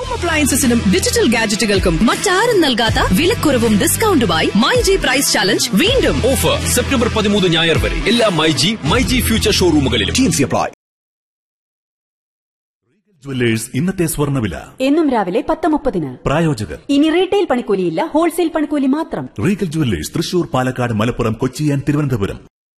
Home അപ്ലയൻസസിനും digital ഗാഡ്ജറ്റുകൾക്കും മറ്റാരും നൽകാത്ത വിലക്കുറവും ഡിസ്കൗണ്ടുമായി മൈ ജി പ്രൈസ് ചാലഞ്ച് വീണ്ടും ഓഫർ സെപ്റ്റംബർ പതിമൂന്ന് ഞായർ വരെ എല്ലാ മൈജി മൈജി ഫ്യൂച്ചർ ഷോറൂമുകളിലും ജുവല്ലേഴ്സ് ഇന്നത്തെ സ്വർണ്ണവില എന്നും രാവിലെ പത്ത് മുപ്പതിന് പ്രായോജകർ ഇനി റീറ്റെയിൽ പണിക്കൂലിയില്ല ഹോൾസെയിൽ പണിക്കൂലി മാത്രം Regal jewellers Thrissur Palakkad Malappuram Kochi and Thiruvananthapuram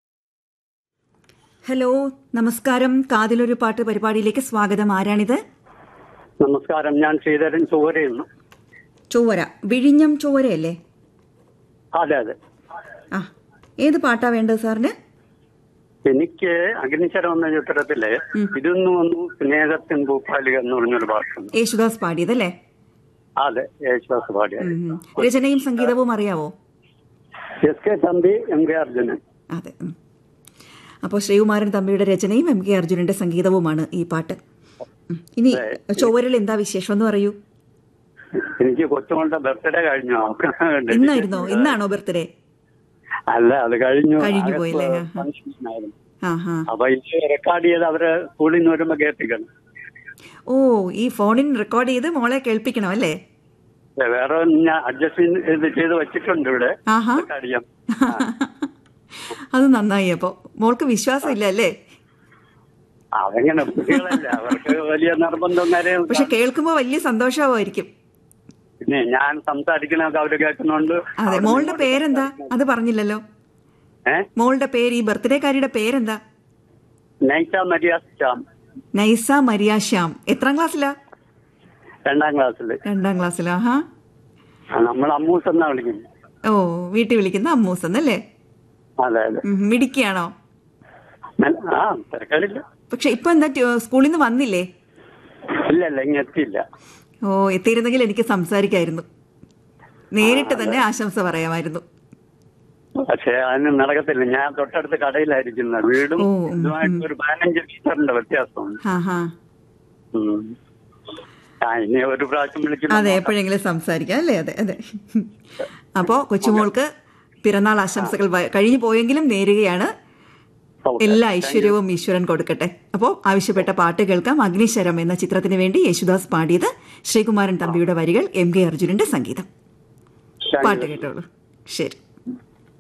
hello നമസ്കാരം കാതിലൊരു പാട്ട് പരിപാടിയിലേക്ക് സ്വാഗതം ആരാണിത് നമസ്കാരം ഞാൻ ശ്രീധരൻ ചുവരയുന്നു ചൊവ്വര വിഴിഞ്ഞം ചൊവ്വരയല്ലേ അതെ അതെ ആ ഏത് പാട്ടാ വേണ്ടത് സാറിന് എനിക്ക് അഗ്നിശരം എന്ന ചിത്രത്തില് ഇരുന്നു വന്നു സ്നേഹത്തിൻ ഭൂപ്പാലിക എന്ന് പറഞ്ഞൊരു പാട്ടുണ്ട് യേശുദാസ് പാടിയതല്ലേ അതെ യേശുദാസ് പാടിയ ഉം. രചനയും സംഗീതവും അറിയാവോ S K Thampi M K Arjunan അതെ ഉം. അപ്പോൾ ശ്രീകുമാരൻ തമ്പിയുടെ രചനയും എം കെ അർജുനന്റെ സംഗീതവുമാണ് ഈ പാട്ട് ഉം. ഇനി ചൊവ്വരയിൽ എന്താ വിശേഷം എന്ന് പറയൂ എനിക്ക് കൊച്ചുമോളുടെ ബർത്ത്ഡേ കഴിഞ്ഞു ഇന്നായിരുന്നോ ഇന്നാണോ ബർത്ത്ഡേ അല്ല അത് കഴിഞ്ഞു കഴിഞ്ഞു അകത്ത് പോയല്ലേ? ആ. function ആയിരുന്നു. ആ ഹാ അപ്പൊ ഇത് റെക്കോർഡ് ചെയ്ത് അവര് സ്കൂളിൽ നിന്ന് വരുമ്പോ കേൾപ്പിക്കണം ഓ ഈ ഫോണിൽ റെക്കോർഡ് ചെയ്ത് മോളെ കേൾപ്പിക്കണം അല്ലേ വേറെ ഞാൻ അഡ്ജസ്റ്റ് ഇത് ചെയ്ത് വെച്ചിട്ടുണ്ട് ഇവിടെ ആഹാ റെക്കോർഡ് ചെയ്യാം അത് നന്നായി അപ്പോ മോൾക്ക് വിശ്വാസം ഇല്ല അല്ലേ അതെങ്ങനെ കുട്ടികളല്ലേ അവർക്ക് വലിയ നിർബന്ധം കാര്യം പക്ഷെ കേൾക്കുമ്പോ വലിയ സന്തോഷമായിരിക്കും പിന്നെ ഞാൻ സംസാരിക്കണൊക്കെ അവര് കേൾക്കുന്നുണ്ട് അതെ മോളുടെ പേരെന്താ അത് പറഞ്ഞില്ലല്ലോ ഏ മോളുടെ പേര് ഈ ബർത്ത്ഡേക്കാരിയുടെ പേരെന്താ നൈറ്റ മരിയ ശ്യാം നൈസ മരിയ ശ്യാം എത്രാം ക്ലാസ്സിലാ രണ്ടാം ക്ലാസ്സിൽ രണ്ടാം ക്ലാസ്സിലാ ആഹാ നമ്മൾ അമ്മൂസ് എന്നാ വിളിക്കുന്നത് ഓ വീട്ടിൽ വിളിക്കുന്ന അമ്മൂസ് എന്നല്ലേ അതെ അതെ ഉം, മിടുക്കിയാണോ നല്ല- ആ തിരക്കടില്ല പക്ഷെ ഇപ്പൊ എന്താ ട്യൂ- സ്കൂളിൽ നിന്ന് വന്നില്ലേ ഇല്ല ഇല്ല ഇങ്ങ് എത്തിയില്ല ഓ എത്തിയിരുന്നെങ്കിൽ എനിക്ക് സംസാരിക്കായിരുന്നു നേരിട്ട് തന്നെ ആശംസ പറയാമായിരുന്നു പക്ഷെ അതിന് നടക്കത്തില്ല ഞാൻ തൊട്ടടുത്ത് കടയിലായിരിക്കുന്നത് വീടും ഓ, ഉം, ഇതുമായിട്ട് ഒരു പതിനഞ്ച് മീറ്ററിന്റെ വ്യത്യാസമുണ്ട് ആഹാ ഉം. ആ ഇനി ഒരു പ്രാവശ്യം വിളിച്ചു അതെ എപ്പോഴെങ്കിലും സംസാരിക്കാം അല്ലേ അതെ അതെ അപ്പോ കൊച്ചുമോൾക്ക് പിറന്നാൾ ആശംസകൾ വ- കഴിഞ്ഞു പോയെങ്കിലും നേരുകയാണ് എല്ലാ ഐശ്വര്യവും ഈശ്വരൻ കൊടുക്കട്ടെ അപ്പോൾ ആവശ്യപ്പെട്ട പാട്ട് കേൾക്കാം അഗ്നിശരം എന്ന ചിത്രത്തിന് വേണ്ടി യേശുദാസ് പാടിയത് ശ്രീകുമാരൻ തമ്പിയുടെ വരികൾ എം കെ അർജുനന്റെ സംഗീതം പാട്ട് കേട്ടോളൂ ശരി